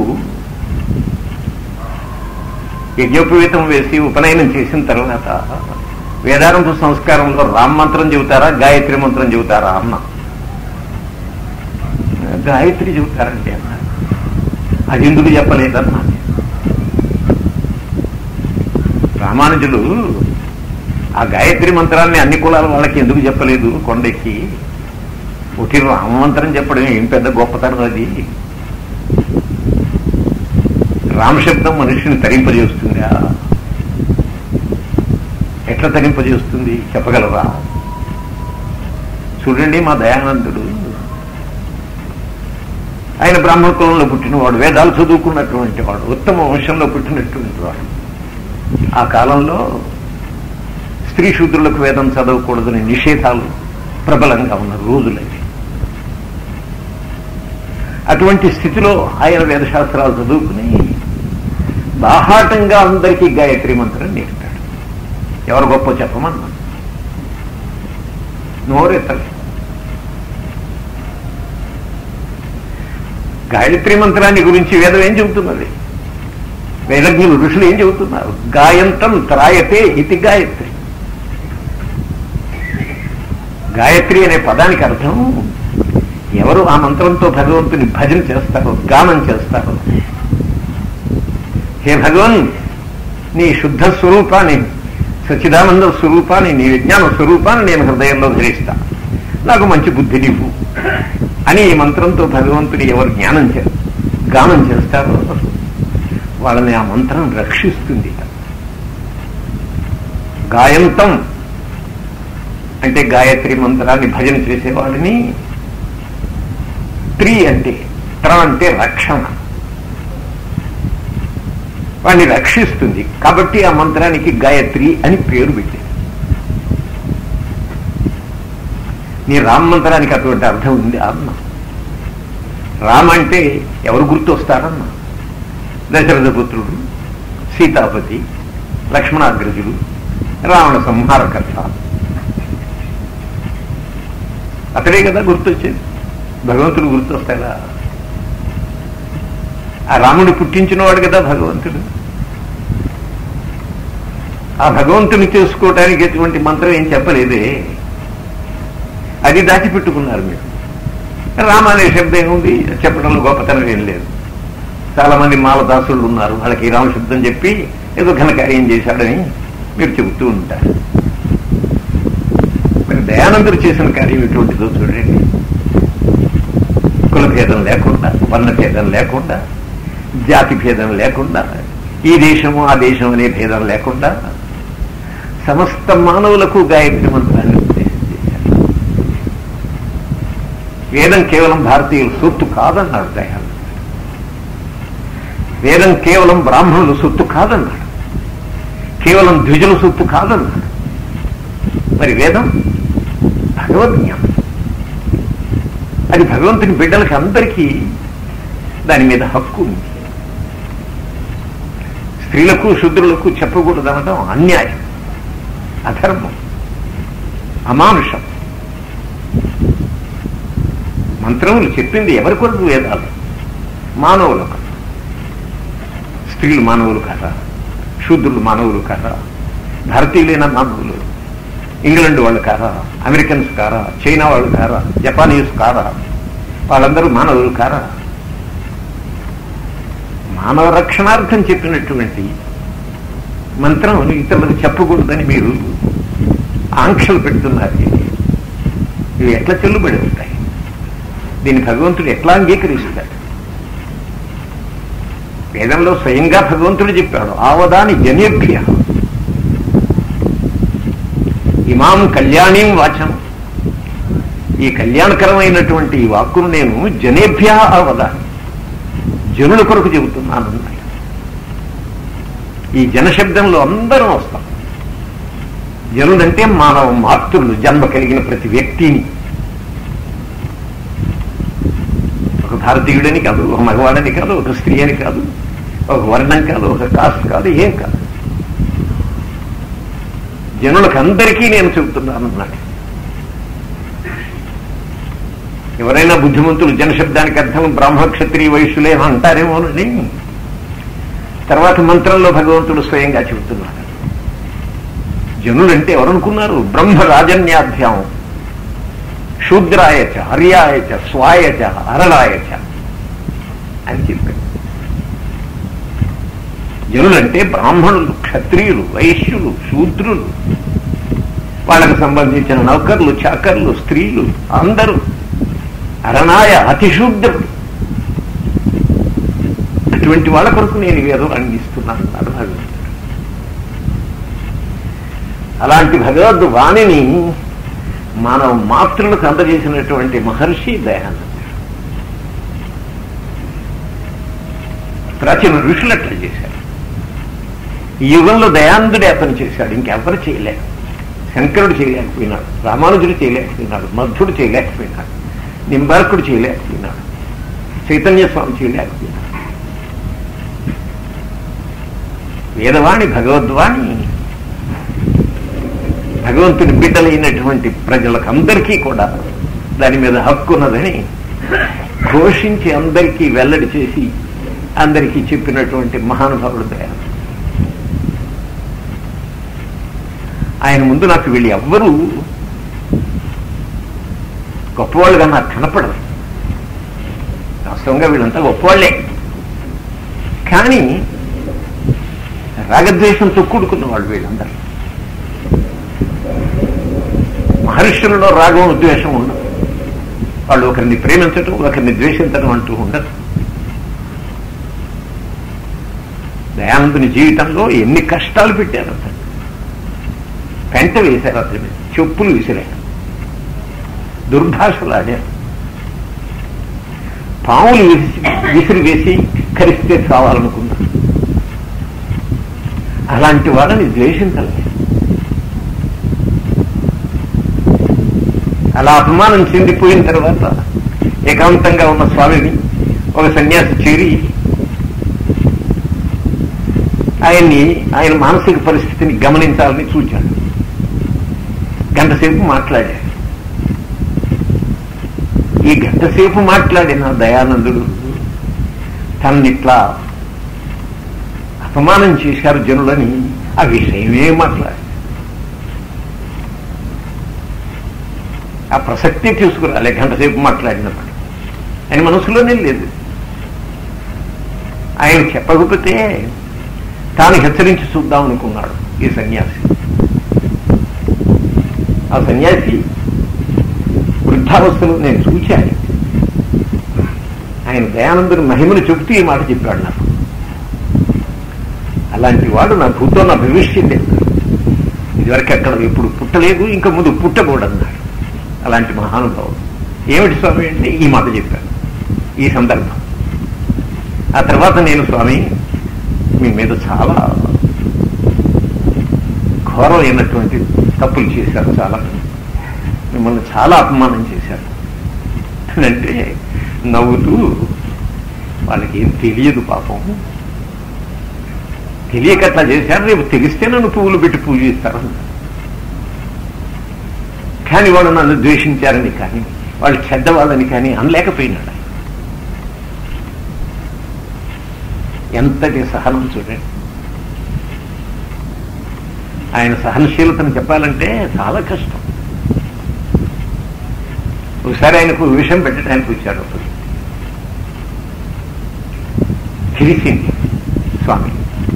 యజ్ఞోపవీతం వేసి ఉపనయనం చేసిన తర్వాత వేదాంత సంస్కారంలో రామ మంత్రం చెబుతారా గాయత్రి మంత్రం చెబుతారా అన్న గాయత్రి చెబుతారండి అన్న అది ఎందుకు చెప్పలేదన్నా రామానుజులు ఆ గాయత్రి మంత్రాన్ని అన్ని కులాల వాళ్ళకి ఎందుకు చెప్పలేదు కొండెక్కి ఒకటి రామమంత్రం చెప్పడం ఏం పెద్ద గొప్పతనం అది రామశబ్దం మనుషుని తరింపజేస్తుందా ఎట్లా తరింపజేస్తుంది చెప్పగలరా చూడండి మా దయానందుడు ఆయన బ్రాహ్మణ కులంలో పుట్టినవాడు వేదాలు చదువుకున్నటువంటి వాడు ఉత్తమ వంశంలో పుట్టినటువంటి వాడు ఆ కాలంలో స్త్రీ శూద్రులకు వేదం చదవకూడదని నిషేధాలు ప్రబలంగా ఉన్న రోజులవి అటువంటి స్థితిలో ఆయన వేదశాస్త్రాలు చదువుకుని బాహాటంగా అందరికీ గాయత్రి మంత్రం నేర్పాడు ఎవరు గొప్ప చెప్పమన్నా నోరెత్తలే గాయత్రి మంత్రాన్ని గురించి వేదం ఏం చెబుతున్నది వేదజ్ఞులు ఋషులు ఏం చెబుతున్నారు గాయంతం త్రాయతే ఇది గాయత్రి గాయత్రి అనే పదానికి అర్థం ఎవరు ఆ మంత్రంతో భగవంతుని భజన చేస్తారో గానం చేస్తారో హే భగవన్ నీ శుద్ధ స్వరూపాన్ని సచ్చిదానంద స్వరూపాన్ని నీ విజ్ఞాన స్వరూపాన్ని నేను హృదయంలో ధరిస్తా నాకు మంచి బుద్ధి నీవు అని ఈ మంత్రంతో భగవంతుని ఎవరు జ్ఞానం చే గానం చేస్తారో వాళ్ళని ఆ మంత్రం రక్షిస్తుంది గాయంతం అంటే గాయత్రి మంత్రాన్ని భజన చేసేవాడిని త్రి అంటే త్ర అంటే రక్షణ వాడిని రక్షిస్తుంది కాబట్టి ఆ మంత్రానికి గాయత్రి అని పేరు పెట్టింది నీ రామ్ మంత్రానికి అటువంటి అర్థం ఉంది అన్న రామ్ అంటే ఎవరు గుర్తొస్తారన్న దశరథ పుత్రుడు సీతాపతి లక్ష్మణాగ్రజుడు రావణ సంహారకర్త అతడే కదా గుర్తొచ్చేది భగవంతుడు గుర్తొస్తాడా ఆ రాముడు పుట్టించినవాడు కదా భగవంతుడు ఆ భగవంతుని చేసుకోవటానికి ఎటువంటి మంత్రం ఏం చెప్పలేదే అది దాచిపెట్టుకున్నారు మీరు రామ అనే శబ్దం ఏముంది చెప్పడంలో గొప్పతనం ఏం లేదు చాలా మంది మాలదాసులు ఉన్నారు వాళ్ళకి రామ శబ్దం చెప్పి ఏదో ఘనకార్యం చేశాడని మీరు చెబుతూ ఉంటారు మరి దయానందుడు చేసిన కార్యం ఎటువంటిదో చూడండి కుల భేదం లేకుండా వర్ణ భేదం లేకుండా జాతి భేదం లేకుండా ఈ దేశము ఆ దేశం అనే భేదం లేకుండా సమస్త మానవులకు గాయత్రి మంత్రాన్ని ఉపదేశం చేశారు వేదం కేవలం భారతీయుల సొత్తు కాదన్నాడు దయానందుడు వేదం కేవలం బ్రాహ్మణుల సొత్తు కాదన్నాడు కేవలం ద్విజుల సొత్తు కాదన్నాడు మరి వేదం భగవద్జ్ఞానం అది భగవంతుని బిడ్డలకి అందరికీ దాని మీద హక్కు ఉంది స్త్రీలకు శుద్రులకు చెప్పకూడదనడం అన్యాయం అధర్మం అమానుషం మంత్రములు చెప్పింది ఎవరి కొరకు వేదాలు మానవులకు స్త్రీలు మానవులు కాదా శూద్రులు మానవులు కాదా భారతీయులైన మానవులు ఇంగ్లాండ్ వాళ్ళు కారా అమెరికన్స్ కారా చైనా వాళ్ళు కారా జపానీస్ కారా వాళ్ళందరూ మానవులు కారా మానవ రక్షణార్థం చెప్పినటువంటి మంత్రం ఇతరులకు చెప్పకూడదని మీరు ఆంక్షలు పెడుతున్నారు ఇవి ఎట్లా చెల్లుబడి ఉంటాయి దీన్ని భగవంతుడు ఎట్లా అంగీకరిస్తాడు వేదంలో స్వయంగా భగవంతుడు చెప్పాడు ఆవదాని జనేభ్య ఇమాం కళ్యాణీం వాచం ఈ కళ్యాణకరమైనటువంటి ఈ వాక్కును నేను జనేభ్య అవదాని జనుల కొరకు చెబుతున్నాను అన్నాడు ఈ జనశబ్దంలో అందరం వస్తాం జనుడంటే మానవ మాతృలు జన్మ కలిగిన ప్రతి వ్యక్తిని ఒక భారతీయుడని కాదు ఒక మగవాడని కాదు ఒక స్త్రీ అని కాదు ఒక వర్ణం కాదు ఒక కాస్ట్ కాదు ఏం కాదు జనులకు అందరికీ నేను చెబుతున్నాను అన్నాడు ఎవరైనా బుద్ధిమంతులు జనశబ్దానికి అర్థం బ్రాహ్మ క్షత్రియ వైశ్యులే అంటారేమోనని తర్వాత మంత్రంలో భగవంతుడు స్వయంగా చెబుతున్నాడు జనులంటే ఎవరనుకున్నారు బ్రహ్మ రాజన్యాభ్యాం శూద్రాయచ హర్యాయచ స్వాయచ అరళాయచ అని చెప్పాడు జనులంటే బ్రాహ్మణులు క్షత్రియులు వైశ్యులు శూద్రులు వాళ్ళకు సంబంధించిన నౌకర్లు చాకర్లు స్త్రీలు అందరూ అరణాయ అతిశూద్రుడు అటువంటి వాళ్ళ కొరకు నేను ఏదో అందిస్తున్నాను అన్నాడు భగవంతుడు అలాంటి భగవద్ వాణిని మానవ మాతృలకు అందజేసినటువంటి మహర్షి దయానంద ప్రాచీన ఋషులు అట్లా చేశారు ఈ యుగంలో దయానందుడే అతను చేశాడు ఇంకెవరు చేయలేరు శంకరుడు చేయలేకపోయినాడు రామానుజుడు చేయలేకపోయినాడు మధ్వుడు చేయలేకపోయినాడు నింబార్కుడు చేయలేకపోయినాడు చైతన్య స్వామి చేయలేకపోయినాడు వేదవాణి భగవద్వాణి భగవంతుని బిడ్డలైనటువంటి ప్రజలకు అందరికీ కూడా దాని మీద హక్కు ఉన్నదని ఘోషించి అందరికీ వెల్లడి చేసి అందరికీ చెప్పినటువంటి మహానుభావుడు దయా ఆయన ముందు నాకు వీళ్ళు ఎవ్వరూ గొప్పవాళ్ళుగా నాకు కనపడరు వాస్తవంగా వీళ్ళంతా గొప్పవాళ్లే కానీ రాగద్వేషంతో కూడుకున్న వాళ్ళు వీళ్ళందరూ మహర్షులలో రాగం ద్వేషం ఉండదు వాళ్ళు ఒకరిని ప్రేమించటం ఒకరిని ద్వేషించడం అంటూ ఉండదు దయానందుని జీవితంలో ఎన్ని కష్టాలు పెట్టారు అతను పెంట వేశారు అతని మీద చెప్పులు విసిరారు దుర్భాషలు ఆడారు పాములు విసి విసిరి వేసి కరిస్తే చావాలనుకున్నారు అలాంటి వాళ్ళని ద్వేషించలేదు అలా అపమానం చెందిపోయిన తర్వాత ఏకాంతంగా ఉన్న స్వామిని ఒక సన్యాసి చేరి ఆయన్ని ఆయన మానసిక పరిస్థితిని గమనించాలని చూచాడు గంటసేపు మాట్లాడాడు ఈ గంటసేపు మాట్లాడిన దయానందుడు తన్నిట్లా అపమానం చేశారు జనులని ఆ విషయమే మాట్లాడారు ఆ ప్రసక్తి తీసుకురాలే గంటసేపు మాట్లాడినప్పుడు ఆయన మనసులోనే లేదు ఆయన చెప్పకపోతే తాను హెచ్చరించి చూద్దాం అనుకున్నాడు ఈ సన్యాసి ఆ సన్యాసి వృద్ధావస్థలో నేను చూచాను ఆయన దయానందుని మహిమను చెబుతూ ఈ మాట చెప్పాడు నాకు అలాంటి వాడు నా భూతో నా భవిష్యత్ ఇదివరకు అక్కడ ఇప్పుడు పుట్టలేదు ఇంకా ముందు పుట్టకూడన్నాడు అలాంటి మహానుభావుడు ఏమిటి స్వామి అంటే ఈ మాట చెప్పాను ఈ సందర్భం ఆ తర్వాత నేను స్వామి మీ మీద చాలా ఘోరమైనటువంటి తప్పులు చేశారు చాలా మిమ్మల్ని చాలా అపమానం చేశారు అంటే నవ్వుతూ వాళ్ళకి ఏం తెలియదు పాపం తెలియక అట్లా చేశారు రేపు తెలిస్తే నన్ను పువ్వులు పెట్టి పూజిస్తారు కానీ వాళ్ళు నన్ను ద్వేషించారని కానీ వాళ్ళు చెడ్డవాళ్ళని కానీ అనలేకపోయినాడు ఎంతటి సహనం చూడండి ఆయన సహనశీలతను చెప్పాలంటే చాలా కష్టం ఒకసారి ఆయనకు విషం పెట్టడానికి వచ్చాడు ఒకరు తెలిసింది స్వామి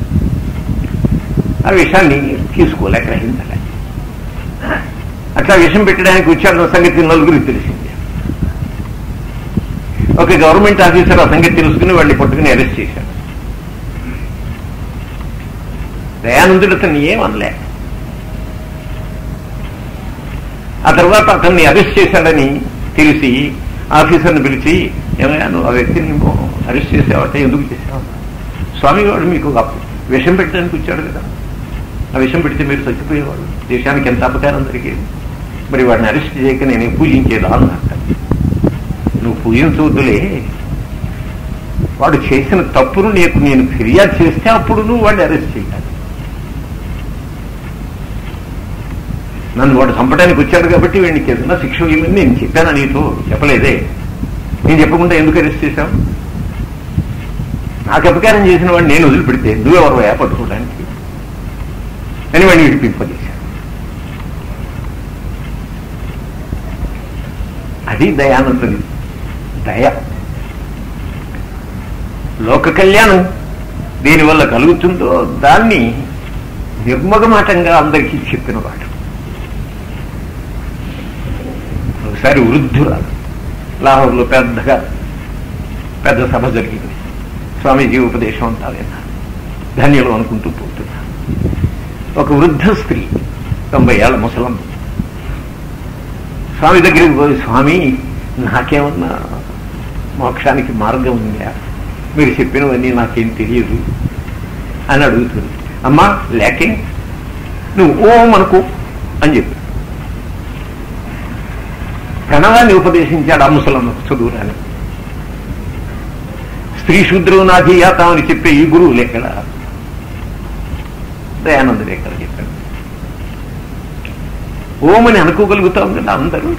ఆ విషయాన్ని తీసుకోలేక గ్రహించలే అట్లా విషం పెట్టడానికి వచ్చాడు సంగతి నలుగురికి తెలిసింది ఒక గవర్నమెంట్ ఆఫీసర్ ఆ సంగతి తెలుసుకుని వాళ్ళని పట్టుకుని అరెస్ట్ చేశాడు దయానందుడు అతన్ని ఏమనలే ఆ తర్వాత అతన్ని అరెస్ట్ చేశాడని తెలిసి ఆఫీసర్ని పిలిచి ఏమయ్యా నువ్వు ఆ వ్యక్తిని అరెస్ట్ చేసావట ఎందుకు చేసావు స్వామి వాడు మీకు విషం పెట్టడానికి వచ్చాడు కదా ఆ విషం పెడితే మీరు చచ్చిపోయేవాడు దేశానికి ఎంత అపకారం జరిగేది మరి వాడిని అరెస్ట్ చేయక నేను పూజించేదా అన్నట్ట నువ్వు పూజించవద్దులే వాడు చేసిన తప్పును నీకు నేను ఫిర్యాదు చేస్తే అప్పుడు నువ్వు వాడిని అరెస్ట్ చేయాలి నన్ను వాడు చంపడానికి వచ్చాడు కాబట్టి వీడికి ఏదన్నా శిక్ష ఇవ్వని నేను చెప్పాను నీతో చెప్పలేదే నేను చెప్పకుండా ఎందుకు అరెస్ట్ చేశావు నాకు అపకారం చేసిన వాడిని నేను వదిలిపెడితే నువ్వెవరు పట్టుకోవడానికి అని వాడిని విడిపింపజేశాను అది దయానందుని దయ లోక కళ్యాణం దీనివల్ల కలుగుతుందో దాన్ని నిర్మగమాటంగా అందరికీ చెప్పినవాడు ఒకసారి వృద్ధురాలు లాహోర్లో పెద్దగా పెద్ద సభ జరిగింది స్వామీజీ ఉపదేశం అంతా విన్నారు ధన్యులు అనుకుంటూ పోతున్నా ఒక వృద్ధ స్త్రీ తొంభై ఏళ్ళ ముసలం స్వామి దగ్గరికి పోయి స్వామి నాకేమన్నా మోక్షానికి మార్గం ఉందా మీరు చెప్పినవన్నీ నాకేం తెలియదు అని అడుగుతుంది అమ్మా లేకే నువ్వు ఓం అనుకో అని చెప్పి ప్రణవాన్ని ఉపదేశించాడు ఆ ముసలమ్మకు చదువురాని స్త్రీ శూద్రువు నాధీయాతం అని చెప్పే ఈ గురువులు ఎక్కడ దయానందుడు ఎక్కడ చెప్పాడు ఓమని అనుకోగలుగుతాం కదా అందరూ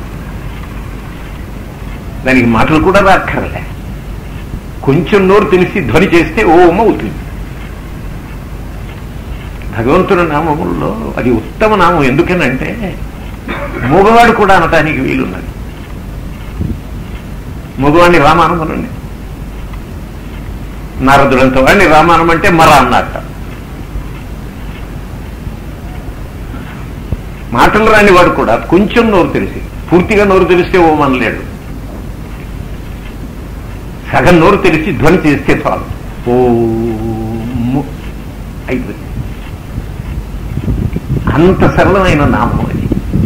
దానికి మాటలు కూడా రాక్కర్లే కొంచెం నోరు తెలిసి ధ్వని చేస్తే ఓం అవుతుంది భగవంతుని నామముల్లో అది ఉత్తమ నామం ఎందుకనంటే మగవాడు కూడా అనటానికి వీలున్నది మగవాడిని రామానమనండి నారదుడంత వాడిని రామానం అంటే మర అన్నట్ట మాటలు రాని వాడు కూడా కొంచెం నోరు తెలిసి పూర్తిగా నోరు తెలిస్తే ఓం అనలేడు సగం నోరు తెలిసి ధ్వని చేస్తే చాలు ఓ అయిపోయింది అంత సరళమైన నామం అది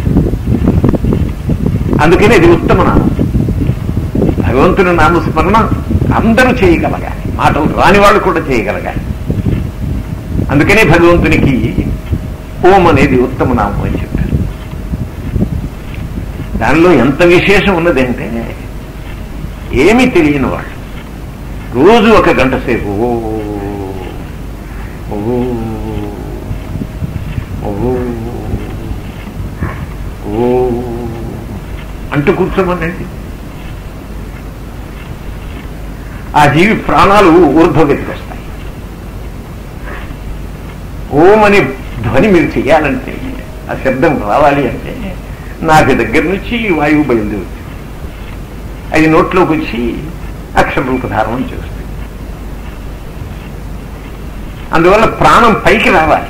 అందుకని ఇది ఉత్తమ నామం భగవంతుని నామస్మరణ అందరూ చేయగలగాలి మాటలు రాని వాళ్ళు కూడా చేయగలగాలి అందుకనే భగవంతునికి ఓం అనేది ఉత్తమ నామం అని చెప్పారు దానిలో ఎంత విశేషం ఉన్నదంటే ఏమీ తెలియని వాళ్ళు రోజు ఒక గంట సేపు ఓ ఓ ఓ ఓ అంటూ కూర్చోమనండి ఆ జీవి ప్రాణాలు ఊర్ధ్వగతికి వస్తాయి ఓం అనే ధ్వని మీరు చెయ్యాలంటే ఆ శబ్దం రావాలి అంటే నాకు దగ్గర నుంచి వాయువు బయలుదేరుతుంది అది నోట్లోకి వచ్చి అక్షరూప ధారణం చేస్తుంది అందువల్ల ప్రాణం పైకి రావాలి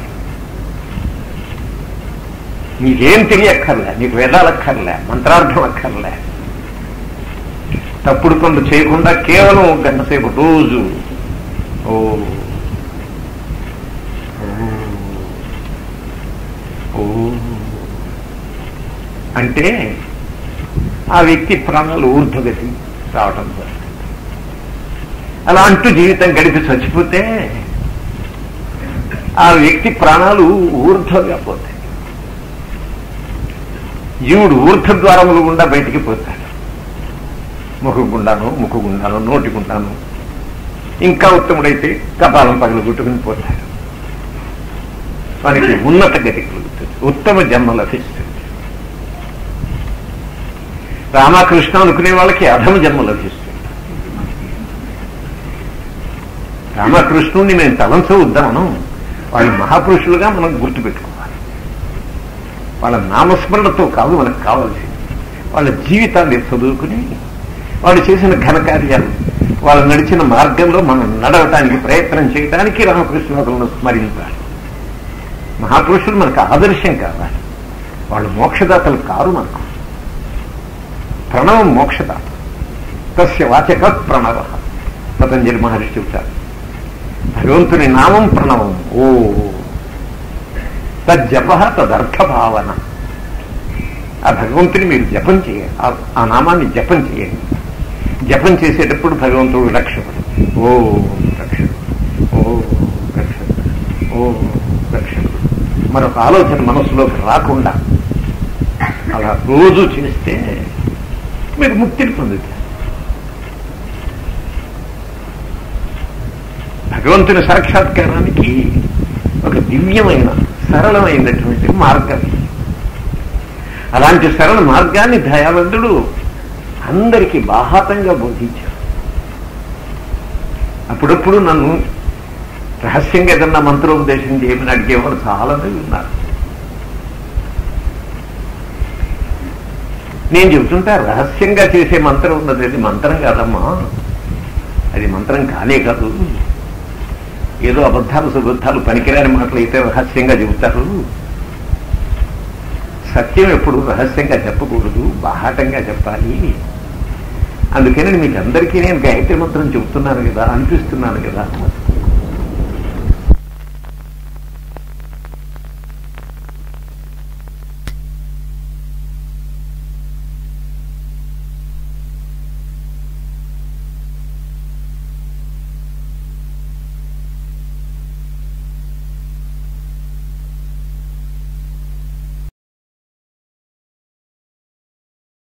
నీకేం తెలియక్కర్లే నీకు వేదాలక్కర్లే మంత్రార్థం అక్కర్లే తప్పుడు పనులు చేయకుండా కేవలం ఒక గంట సేపు రోజు ఓ ఓ అంటే ఆ వ్యక్తి ప్రాణాలు ఊర్ధ్వగతి రావటం జరుగుతుంది అలా అంటూ జీవితం గడిపి చచ్చిపోతే ఆ వ్యక్తి ప్రాణాలు ఊర్ధ్వగా పోతాయి జీవుడు ఊర్ధ ద్వారములు గుండా బయటికి పోతాడు ముఖ గుండాను ముఖ గుండాను నోటి గుండాను ఇంకా ఉత్తముడైతే కపాలం పగలు గుట్టుకుని పోతాడు వానికి ఉన్నత గతి కలుగుతుంది ఉత్తమ జన్మ లభిస్తుంది రామకృష్ణ అనుకునే వాళ్ళకి అధమ జన్మ లభిస్తుంది రామకృష్ణుడిని నేను తలంచవద్దామను వాళ్ళు మహాపురుషులుగా మనం గుర్తుపెట్టుకోవాలి వాళ్ళ నామస్మరణతో కాదు మనకు కావాల్సింది వాళ్ళ జీవితాన్ని చదువుకుని వాళ్ళు చేసిన ఘనకార్యాలు వాళ్ళు నడిచిన మార్గంలో మనం నడవటానికి ప్రయత్నం చేయడానికి రామకృష్ణులను స్మరించాలి మహాపురుషులు మనకు ఆదర్శం కావాలి వాళ్ళు మోక్షదాతలు కారు మనకు ప్రణవం మోక్షదాత తస్య వాచక ప్రణవ పతంజలి మహర్షి చెబుతారు భగవంతుని నామం ప్రణవం ఓ తజ్జప తదర్థ భావన ఆ భగవంతుని మీరు జపం చేయండి ఆ నామాన్ని జపం చేయండి జపం చేసేటప్పుడు భగవంతుడు రక్షకుడు ఓ రక్షకుడు ఓ రక్షకుడు ఓ రక్షకుడు మరొక ఆలోచన మనసులోకి రాకుండా అలా రోజు చేస్తే మీరు ముక్తిని పొందుతారు భగవంతుని సాక్షాత్కారానికి ఒక దివ్యమైన సరళమైనటువంటి మార్గం అలాంటి సరళ మార్గాన్ని దయానందుడు అందరికీ బాహాతంగా బోధించాడు అప్పుడప్పుడు నన్ను రహస్యంగా ఏదన్నా మంత్రోపదేశం చేయమని అడిగేవాడు చాలా మంది ఉన్నారు నేను చెబుతుంటా రహస్యంగా చేసే మంత్రం ఉన్నది అది మంత్రం కాదమ్మా అది మంత్రం కానే కాదు ఏదో అబద్ధాలు సుబద్ధాలు పనికిరాని మాటలు అయితే రహస్యంగా చెబుతారు సత్యం ఎప్పుడు రహస్యంగా చెప్పకూడదు బాహాటంగా చెప్పాలి అందుకని మీకు అందరికీ నేను గాయత్రి మంత్రం చెబుతున్నాను కదా అనిపిస్తున్నాను కదా